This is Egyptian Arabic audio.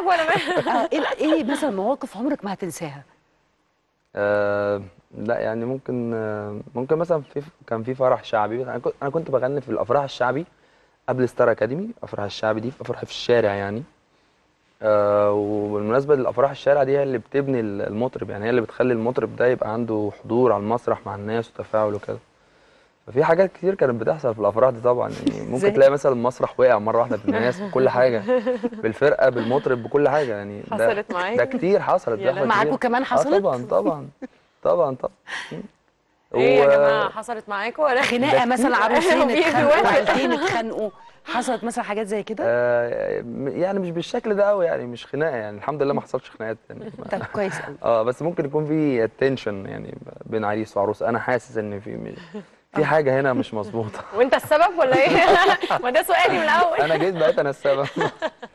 ولا ما آه، ايه ايه مثلا مواقف عمرك ما هتنساها آه لا يعني ممكن آه ممكن مثلا في كان في فرح شعبي انا كنت انا كنت بغني في الافراح الشعبي قبل ستار اكاديمي افراح الشعبي دي افراح في الشارع يعني آه وبالمناسبه الافراح الشارع دي هي اللي بتبني المطرب يعني هي اللي بتخلي المطرب ده يبقى عنده حضور على المسرح مع الناس وتفاعل وكده ففي حاجات كتير كانت بتحصل في الافراح دي طبعا يعني زي؟ ممكن تلاقي مثلا المسرح وقع مره واحده بالناس بكل حاجه بالفرقه بالمطرب بكل حاجه يعني ده حصلت معاك؟ ده كتير حصلت يا ده لا. معاكوا كتير. كمان اه حصلت طبعا طبعا طبعا طبعا ايه يا و- جماعه حصلت معاكم ولا خناقه مثلا عروسين في اتخانقوا واحد. عيلتين اتخانقوا حصلت مثلا حاجات زي كده آه م- يعني مش بالشكل ده قوي يعني مش خناقه يعني الحمد لله ما حصلش خناقات يعني ما- طب كويس قوي اه بس ممكن يكون في تنشن يعني بين عريس وعروس انا حاسس ان في في حاجه هنا مش مظبوطه وانت السبب ولا ايه ما ده سؤالي من الاول انا جيت بقيت انا السبب